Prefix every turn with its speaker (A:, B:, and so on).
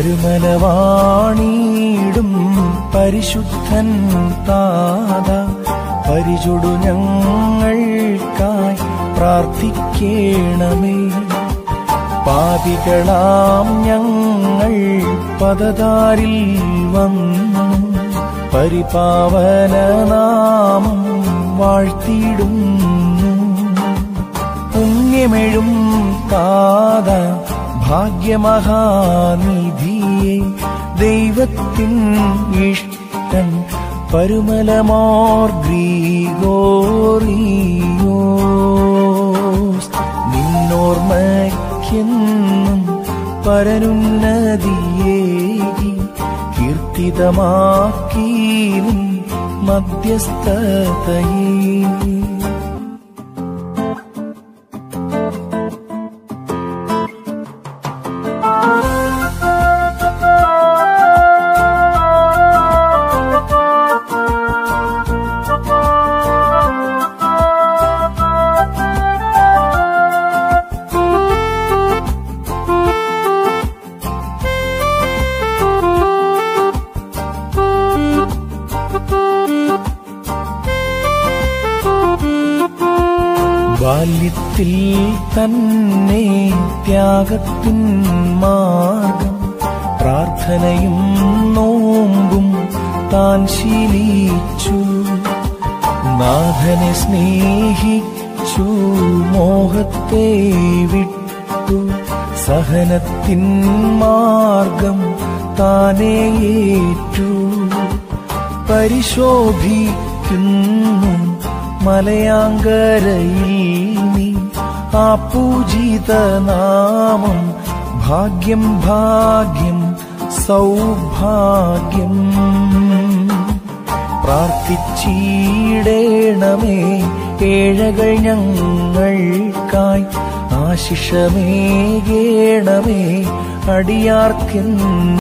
A: പരുമലവാണീടും പരിശുദ്ധൻ താത പരിചുടു ഞങ്ങൾക്കായി പ്രാർത്ഥിക്കേണമേ പാപികളാം ഞങ്ങൾ പദതാരിൽ വന്നു പരിപാവനനാമം വാഴ്ത്തിയിടുന്നു പുണ്യമെഴും താത ഭാഗ്യമഹാനിധിയെ ദൈവത്തിൻ ഇഷ്ടൻ പരുമലമോർ ഗ്രീഗോറിയോസ് നിന്നോർമ്മയ്ക്കെന്നും പരനുന്നതിയേകി കീർത്തിതമാക്കീനും മധ്യസ്ഥതയേ ബാല്യത്തിൽ തന്നെ ത്യാഗത്തിൻ മാർഗം പ്രാർത്ഥനയും നോമ്പും താൻ ശീലിച്ചു നാഥനെ സ്നേഹിച്ചു മോഹത്തെ വിട്ടു സഹനത്തിൻ മാർഗം താനേ ഏറ്റു പരിശോഭിക്കുന്നു മലയാങ്കരയിൽ നീ ആ പൂജിത നാമം ഭാഗ്യം ഭാഗ്യം സൗഭാഗ്യം പ്രാർത്ഥിച്ചിടേണമേ ഏഴകൾ ഞങ്ങൾക്കായി ആശിഷമേകേണമേ അടിയാർക്കെന്ന്